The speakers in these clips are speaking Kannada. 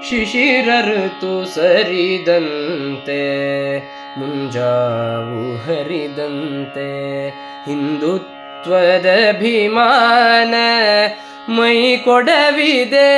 ಶಿಶಿರ ಋತು ಸರಿದಂತೆ ಮುಂಜಾವು ಹರಿದಂತೆ ಹಿಂದುತ್ವದ ಅಭಿಮಾನ ಮೈ ಕೊಡವಿದೆ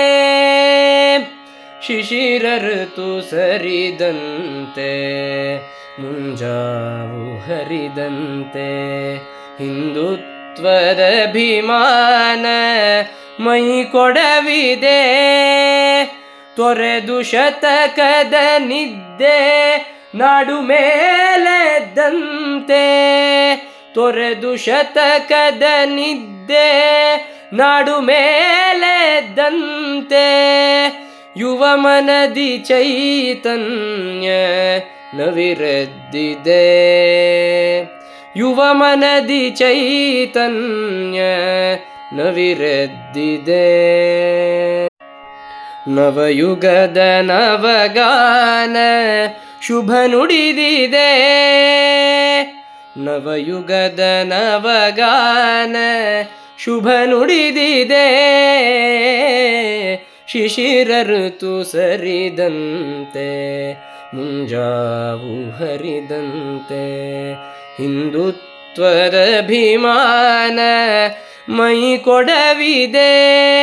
ಶಿಶಿರ ಋತು ಸರಿದಂತೆ ಮುಂಜಾವು ಹರಿದಂತೆ ಹಿಂದುತ್ವದ ಅಭಿಮಾನ ಮೈ ಕೊಡವಿದೆ ತೊರೆದು ಶತಕದ ನಿದ್ದೆ ನಾಡು ಮೇಲೆದ್ದಂತೆ ತೊರೆದು ಶತಕದ ನಿದ್ದೆ ನಾಡು ಮೇಲೆದ್ದಂತೆ ಯುವ ಮನದಿ ಚೈತನ್ಯ ನವಿರದ್ದಿದೆ ಯುವ ಮನದಿ ಚೈತನ್ಯ ನವಿರದ್ದಿದೆ ನವಯುಗದ ನವಗಾನ ಶುಭ ನುಡಿದಿದೆ ನವಯುಗದ ನವಗಾನ ಶುಭ ನುಡಿದಿದೆ ಶಿಶಿರ ಋತು ಸರಿದಂತೆ ಮುಂಜಾವು ಹರಿದಂತೆ ಹಿಂದುತ್ವದ ಅಭಿಮಾನ ಮೈ ಕೊಡವಿದೆ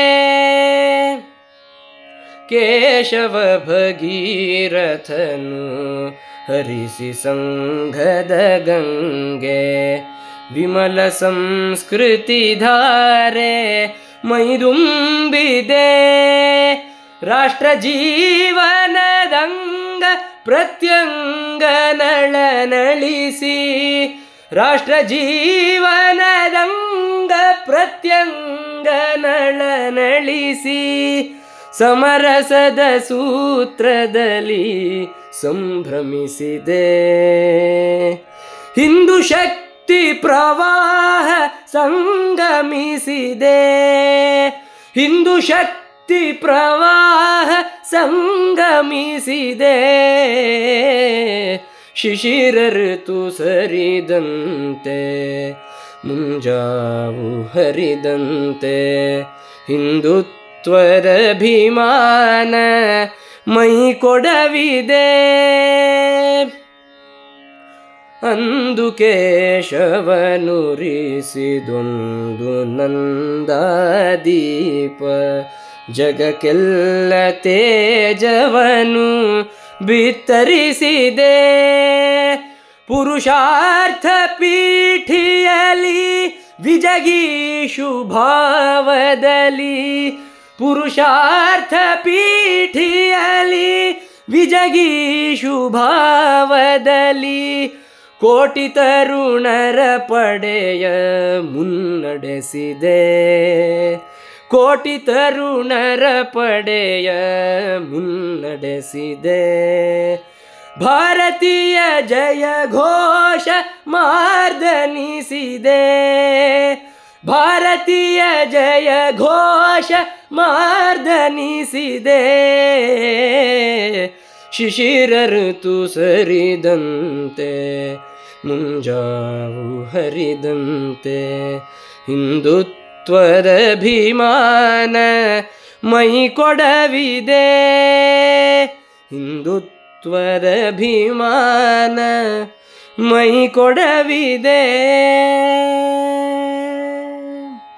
ಕೇಶವ ಭಗೀರಥನು ಹರಿಸಿ ಸಂಘದ ಗಂಗೆ ವಿಮಲ ಸಂಸ್ಕೃತಿ ಧಾರೆ ಮೈದುಂಬಿದೆ ರಾಷ್ಟ್ರ ಜೀವನದಂಗ ಪ್ರತ್ಯಂಗ ನಳನಳಿಸಿ ರಾಷ್ಟ್ರ ಜೀವನದಂಗ ಪ್ರತ್ಯಂಗ ನಳನಳಿಸಿ ಸಮರಸದ ಸೂತ್ರದಲ್ಲಿ ಸಂಭ್ರಮಿಸಿದೆ ಹಿಂದೂ ಶಕ್ತಿ ಪ್ರವಾಹ ಸಂಗಮಿಸಿದೆ ಹಿಂದೂ ಶಕ್ತಿ ಪ್ರವಾಹ ಸಂಗಮಿಸಿದೆ ಶಿಶಿರ ಋತು ಸರಿದಂತೆ ಮುಂಜಾವು ಹರಿದಂತೆ ಹಿಂದುತ್ವದ ಅಭಿಮಾನ ಮೈ ಕೊಡವಿದೆ ಅಂದು ಕೇಶವನುರಿಸಿದೊಂದು ನಂದಾದೀಪ ಜಗಕ್ಕೆಲ್ಲ ತೇಜವನು ಬಿತ್ತರಿಸಿದೆ ಪುರುಷಾರ್ಥ ಪೀಠಿಯಲಿ ವಿಜಗೀಷು ಭಾವದಲ್ಲಿ ಪುರುಷಾರ್ಥ ಪೀಠಿಯಲಿ ವಿಜಗೀಷು ಭಾವದಲ್ಲಿ ಕೋಟಿ ತರುಣರ ಪಡೆಯ ಮುನ್ನಡೆಸಿದೆ ಕೋಟಿ ತರುಣರ ಪಡೆಯ ಮುನ್ನಡೆಸಿದೆ ಭಾರತೀಯ ಜಯ ಘೋಷ ಮಾರ್ದನಿಸಿದೆ ಭಾರತೀಯ ಜಯ ಘೋಷ ಮಾರ್ದನಿಸಿದೆ ಶಿಶಿರ ಋತು ಸರಿದಂತೆ ಮುಂಜಾವು ಹರಿದಂತೆ ಹಿಂದುತ್ವದ ಅಭಿಮಾನ ಮೈ ಕೊಡವಿದೆ ಹಿಂದುತ್ವದ ಅಭಿಮಾನ ಮೈ ಕೊಡವಿದೆ